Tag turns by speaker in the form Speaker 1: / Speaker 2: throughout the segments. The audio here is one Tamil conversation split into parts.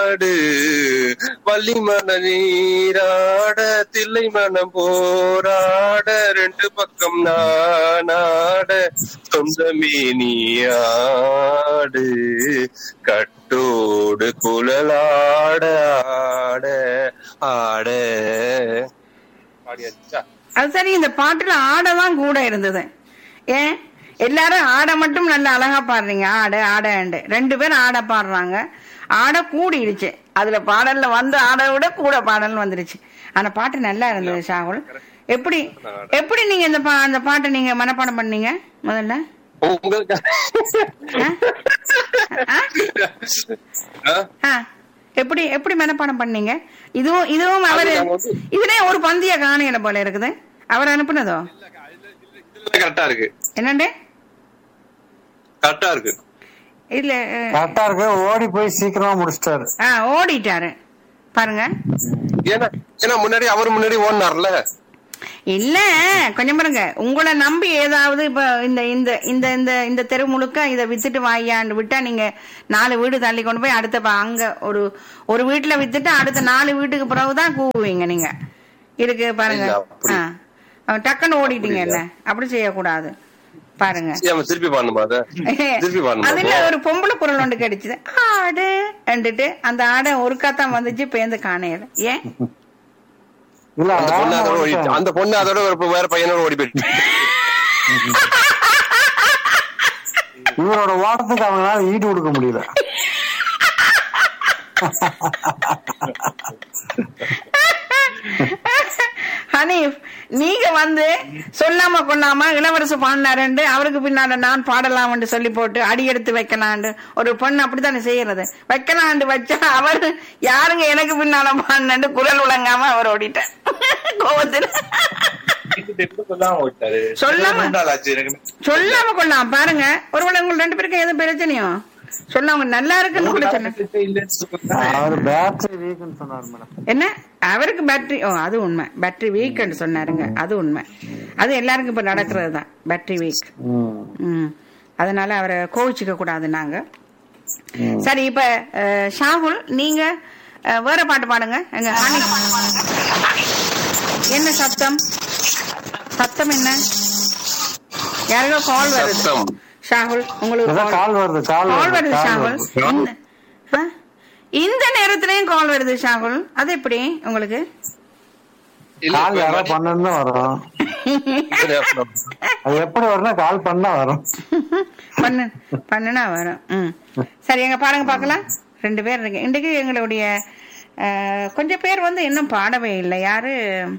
Speaker 1: நீராடு வள்ளிமன நீராட தில்லை மனம் போராட ரெண்டு பக்கம் நானாட சொந்தமே நீயாடு கட்டோடு குழலாட ஆட ஆட பாடியாச்சா
Speaker 2: அது சரி இந்த பாட்டுல ஆடதான் கூட இருந்தது ஏன் எல்லாரும் ஆட மட்டும் நல்ல அழகா பாடுறீங்க ஆட ஆடண்டு ரெண்டு பேரும் ஆட பாடுறாங்க ஆட கூடிடுச்சு அதுல பாடல்ல வந்து ஆட விட கூட பாடல் வந்துருச்சு ஆனா பாட்டு நல்லா இருந்தது ஷாகுல் எப்படி எப்படி நீங்க இந்த பா அந்த பாட்டை நீங்க மனப்பாடம் பண்ணீங்க முதல்ல
Speaker 1: உங்களுக்கு
Speaker 2: ஆ?
Speaker 1: ஆ?
Speaker 2: ஆ, எப்படி எப்படி மனப்பாடம் பண்ணீங்க இதுவும் இதுவும் அவரு
Speaker 1: நாங்க வந்து-
Speaker 2: இதுலயே ஒரு பந்திய காணையில போல இருக்குது அவர் அனுப்புனதோ
Speaker 1: இதுல கரெக்டா இருக்கு
Speaker 2: என்னண்டு
Speaker 1: கரெக்டா இருக்கு
Speaker 2: இல்ல அஹ்,
Speaker 3: கரெக்டா இருக்கு ஓடி போய் சீக்கிரமா முடிச்சிட்டாரு
Speaker 2: ஆ ஓடிட்டாரு பாருங்க
Speaker 1: ஏன்னா ஏன்னா முன்னாடி அவர் முன்னாடி ஓடினார்ல
Speaker 2: இல்ல கொஞ்சம் பாருங்க உங்களை நம்பி ஏதாவது இப்ப இந்த இந்த இந்த இந்த இந்த தெரு முழுக்க இதை வித்துட்டு வாயாண்டு விட்டா நீங்க நாலு வீடு தள்ளி கொண்டு போய் அடுத்த ப- அங்க ஒரு ஒரு வீட்டுல வித்துட்டு அடுத்த நாலு வீட்டுக்கு பிறகுதான் கூவுவீங்க நீங்க இருக்கு பாருங்க
Speaker 1: இல்ல, அப்படி.
Speaker 2: ஆ. அவன் டக்குன்னு ஓடிட்டீங்க என்ன அப்படி செய்யக்கூடாது பாருங்க
Speaker 1: ஏன் திருப்பி பண்ணுமா அத திருப்பி பண்ணுமா
Speaker 2: அதுல ஒரு பொம்பளை குரல் ஒன்று கிடைச்சது ஆடு என்றுட்டு அந்த ஆடை ஒருக்காத்தான் வந்துச்சு பேந்து காணையில ஏன்
Speaker 3: இல்ல
Speaker 1: அந்த பொண்ணு
Speaker 3: வேகமா
Speaker 1: அதோட ஓடிச்சு
Speaker 3: ஓடிட்டாரு.
Speaker 1: அந்த பொண்ணு அதோட ஒரு வேற பையனோட ஓடி போயிட்டு
Speaker 3: இவரோட ஓட்டத்துக்கு அவங்களால ஈடு கொடுக்க முடியல
Speaker 2: ஹனீஃப் நீங்க வந்து சொல்லாம கொள்ளாம இளவரசு பாடினாருண்டு அவருக்கு பின்னால நான் பாடலாம்னு சொல்லி போட்டு அடி எடுத்து வைக்கலாண்டு ஒரு பொண்ணு அப்படித்தானே செய்யறது வைக்கலாண்டு வச்சா அவர் யாருங்க எனக்கு பின்னால பாடினு குரல் உலங்காம அவர் ஓடிட்டார் கோவத்துல சொல்லாம சொல்லாம கொள்ளலாம் பாருங்க ஒருவேளை உங்களுக்கு ரெண்டு பேருக்கும் எதுவும் பிரச்சனையோ சொல்லாம நல்லா இருக்குன்னு கூட சொன்ன
Speaker 3: அவர் பேட்டரி வீக்னு சொன்னாரு மேடம்
Speaker 2: என்ன அவருக்கு பேட்டரி ஓ அது உண்மை பேட்டரி வீக்னு சொன்னாருங்க அது உண்மை அது எல்லாருக்கும் இப்ப நடக்கிறது தான் பேட்டரி வீக் ம் அதனால அவரை கோவிச்சுக்க கூடாது நாங்க சரி இப்ப அஹ், ஷாகுல் நீங்க அஹ், வேற பாட்டு பாடுங்க எங்க ஹனி என்ன சத்தம் சத்தம் என்ன யாருக்கோ கால் வருது
Speaker 1: சத்தம்.
Speaker 2: ஷாகுல் உங்களுக்கு
Speaker 3: ஏதோ
Speaker 2: call-
Speaker 3: கால் வருது கால்
Speaker 2: கால்
Speaker 3: வருது
Speaker 2: வருது
Speaker 3: கால்
Speaker 2: ஷாகுல்
Speaker 3: வருது
Speaker 2: இந்த ஆ? இந்த நேரத்திலயும் கால் வருது ஷாகுல் அது எப்படி உங்களுக்கு
Speaker 3: கால் யாரோ பண்ணா வரும் அது எப்படி வரும்னா கால் பண்ணா வரும்
Speaker 2: பண்ணு பண்ணுனா வரும் ம் சரி எங்க பாருங்க பார்க்கலாம் ரெண்டு பேர் இருக்கு இன்றைக்கு எங்களுடைய அஹ், கொஞ்சம் பேர் வந்து இன்னும் பாடவே இல்லை யாரு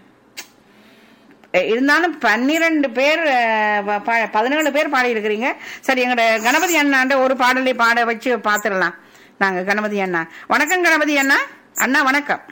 Speaker 2: அஹ், இருந்தாலும் பன்னிரண்டு பேர் அஹ், ப- ப- பதினேழு பேர் பாடி இருக்கிறீங்க சரி எங்களோட கணபதி அண்ணாண்ட ஒரு பாடலை பாட வச்சு பாத்துடலாம் நாங்க கணபதி அண்ணா வணக்கம் கணபதி அண்ணா அண்ணா வணக்கம்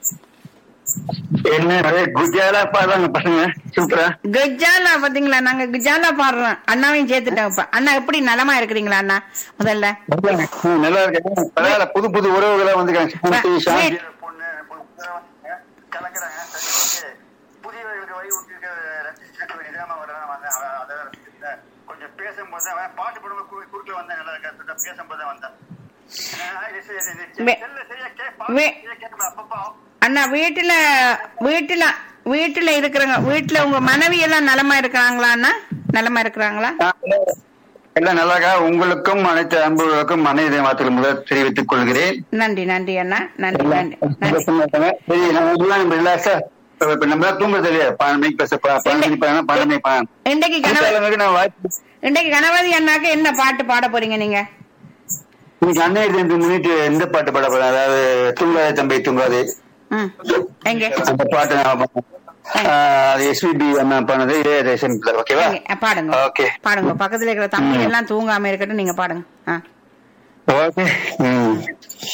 Speaker 4: என்ன ஒரே குஜாலா பாடுறாங்க பசங்க சூப்பரா
Speaker 2: கஜாலா பாத்தீங்களா நாங்க கஜாலா பாடுறோம் அண்ணாவையும் சேர்த்துட்டோம் இப்ப அண்ணா எப்படி நலமா இருக்கிறீங்களா அண்ணா முதல்ல
Speaker 4: ம், நல்லா இருக்கேன் பரவாயில்ல புது புது உறவுகளா வந்துருக்காங்க பூர்த்தி,
Speaker 2: வா-
Speaker 4: சாந்தி,
Speaker 2: wait.
Speaker 4: பொண்ணு, பொண்ணு வந்தாங்க. கலக்குறாங்க சரி, okay. புதியவர்களுக்கு வழி விட்டு ரசிச்சுக்க வேண்டியதான் வர்றேன் வந்தேன் அவன் அதை ரசிச்சுட்டேன். கொஞ்சம் பேசும்போது அவன் பாட்டு போடும்போது குறு- குறுக்குல வந்தேன் நல்லா இருக்கா சொல்லிட்டு பேசும்போது தான் வந்தேன் ஆஹ் இது சரி, இது சரி.
Speaker 2: வே-
Speaker 4: செல்ல சரியா கேட்பா
Speaker 2: வே-
Speaker 4: சரியா கேட்பா அப்பப்போ
Speaker 2: அண்ணா வீட்டுல வீட்டுல வீட்டுல இருக்கிறவங்க வீட்டுல உங்க மனைவி எல்லாம் நலமா இருக்கிறாங்களா அண்ணா நலமா இருக்கிறாங்களா
Speaker 4: எல்லாம் நல்லா இருக்கா உங்களுக்கும் அனைத்து அன்புகளுக்கும் மனைவி வார்த்தைகள் முதல் தெரிவித்துக் கொள்கிறேன்
Speaker 2: நன்றி நன்றி அண்ணா நன்றி நன்றி நன்றி
Speaker 4: சந்தோஷமா இருக்காங்க. சரி நம்ம எல்லாம் நம்ம ரிலாக்ஸா இப்ப இப்ப நம்ம எல்லாம் தூங்குறது இல்லையா பன்னெண்டு மணிக்கு பேச பன்னெண்டு மணிக்கு பன்னெண்டு பன்னெண்டு மணிக்கு பன்னெண்டு
Speaker 2: இன்றைக்கு கணவதி
Speaker 4: கூட்டாளர்களுக்கு நான் வாய்ப்பு
Speaker 2: இன்றைக்கு கணபதி அண்ணாக்கு என்ன பாட்டு பாட போறீங்க நீங்க
Speaker 4: இன்னைக்கு அன்னைய தினத்தை முன்னிட்டு எந்த பாட்டு பாட போறேன் அதாவது தூங்காதே தம்பி தூங்காதே
Speaker 2: ம் எங்க
Speaker 4: அந்த பாட்டு நான் பாடுறேன். ஆஹ் அது எஸ்பிபி அண்ணா பண்ணது ஏ ரேஷன் ஓகேவா
Speaker 2: எங்க? அஹ், பாடுங்க
Speaker 4: ஓகே
Speaker 2: பாடுங்க பக்கத்துல இருக்கிற தம்பி எல்லாம் தூங்காம இருக்கட்டும் நீங்க பாடுங்க ஆ
Speaker 4: ஓகே ம்